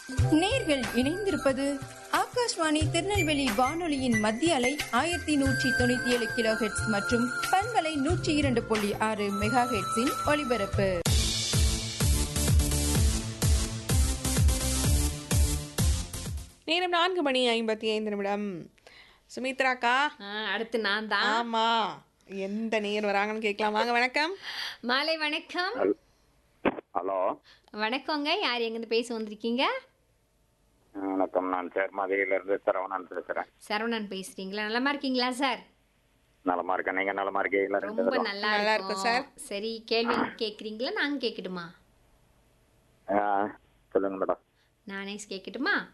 நேர்கள் இணைந்திருப்பது ஆகாஷ்வாணி திருநெல்வேலி வானொலியின் மத்திய அலை ஆயிரத்தி நூற்றி தொண்ணூத்தி ஏழு கிலோ ஹெட்ஸ் மற்றும் பண்பலை நூற்றி இரண்டு புள்ளி ஆறு மெகா ஹெட்ஸின் ஒலிபரப்பு நேரம் நான்கு மணி ஐம்பத்தி ஐந்து நிமிடம் சுமித்ராக்கா ஆ, அடுத்து நான் தான் ஆமா எந்த நேர் வராங்கன்னு கேட்கலாம் வாங்க வணக்கம் மாலை வணக்கம் ஹலோ வணக்கங்க யார் எங்கேருந்து பேச வந்திருக்கீங்க வணக்கம் நான் சேர்மதியிலிருந்து சரவணன் பேசுறேன் சரவணன் பேசுறீங்களா நலமா இருக்கீங்களா சார் நலமா இருக்கேன் நீங்க நலமா இருக்கீங்களா ரெண்டு ரொம்ப பேரும் நல்லா நல்லா இருக்கும் இருக்கும் சார். சரி கேள்வி கேக்குறீங்களா நாங்க கேக்கட்டுமா ஆ, சொல்லுங்க மேடம் நானே கேக்கட்டுமா